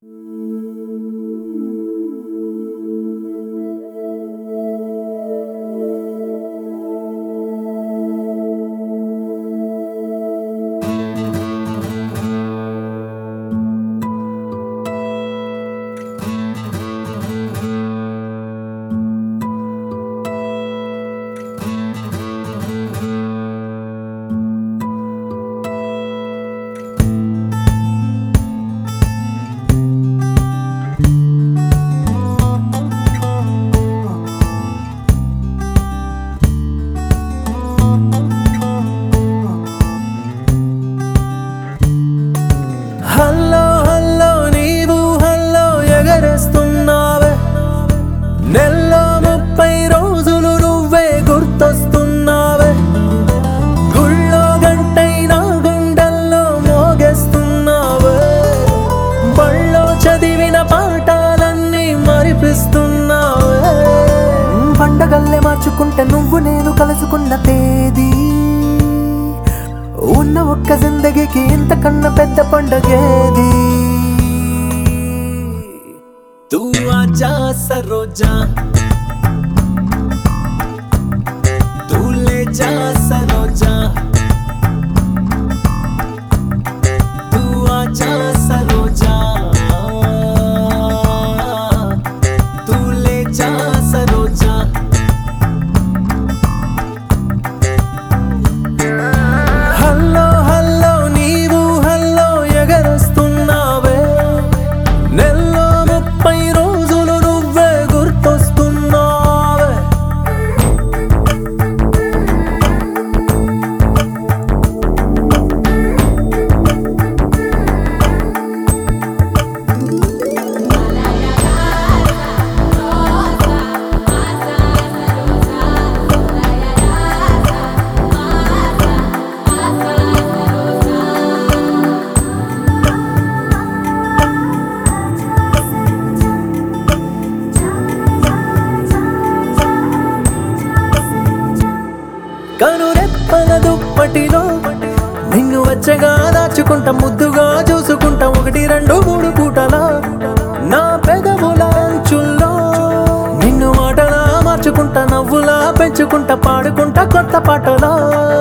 hello hello నీవు hello ఎగరేస్తున్నావే నెల్లో ముప్పై రోజులు నువ్వే గుర్తొస్తున్నావే గుళ్ళో గంటైనా గుండెల్లో మోగేస్తున్నావే బళ్ళో చదివిన పాఠాలన్నీ మరిపిస్తున్నావే పండగల్లే మార్చుకుంటే నువ్వు నేను కలుసుకున్న తేదీ ఉన్న ఒక్క జిందగీకి ఇంతకన్నా పెద్ద పండగేది తూ ఆజా సరోజా తూ లే जा सरोजा तू आजा सरोजा तू ले जा सरोजा హల్లో హల్లో నీవు హల్లో ఎగరొస్తున్నావే నెల్లో ముప్పై రోజులు నువ్వే గుర్తొస్తున్నావే కనురెప్పల దుప్పటిలో నిన్ను వెచ్చగా దాచుకుంటా ముద్దుగా చూసుకుంటా ఒకటి రెండు మూడు పూటలా నా పెదవుల అంచుల్లో నిన్ను మాటలా మార్చుకుంటా నవ్వులా పెంచుకుంటా పాడుకుంటా కొత్త పాటలా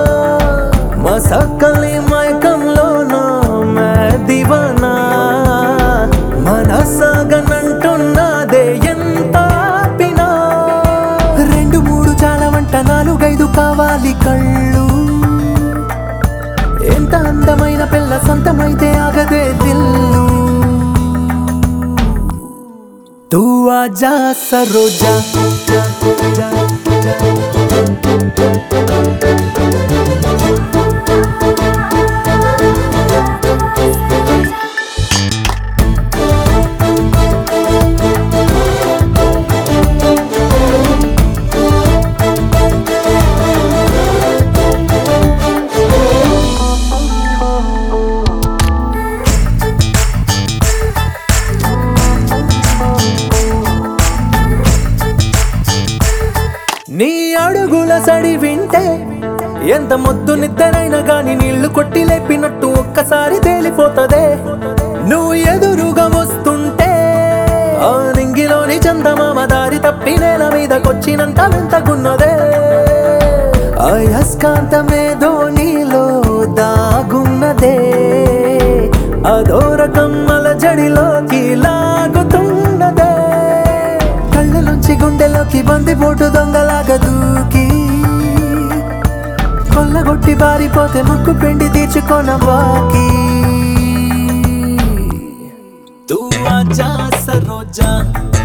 మసక్కలి మైకంలో నా మే దివానా మనసాగనంటున్నదే ఎంత ఆపినా రెండు మూడు చాలా వంట నాలుగైదు కావాలి కళ్ళు ఎంత అందమైన పిల్ల సొంతమైతే ఆగదే దిల్లు తూ ఆజా సరోజా నీ అడుగుల సడి వింటే ఎంత ముద్దు నిద్దరైనా గాని నీళ్లు కొట్టి లేపినట్టు ఒక్కసారి తేలిపోతదే నువ్వు ఎదురుగా వస్తుంటే ఆ నింగిలోని చందమామ దారి తప్పి నేల మీదకొచ్చినంత వింతకున్నదే అయస్కాంతమేదో నీలో దాగున్నదే అదో రకం అలజడిలోకి లాగుతున్నదే కళ్ళలోంచి గుండెలోకి బందిపోటు దొంగలాగా దూకి కొల్లగొట్టి పారిపోతే ముక్కు పిండి తీర్చుకోన బాకి తూ ఆజా సరోజా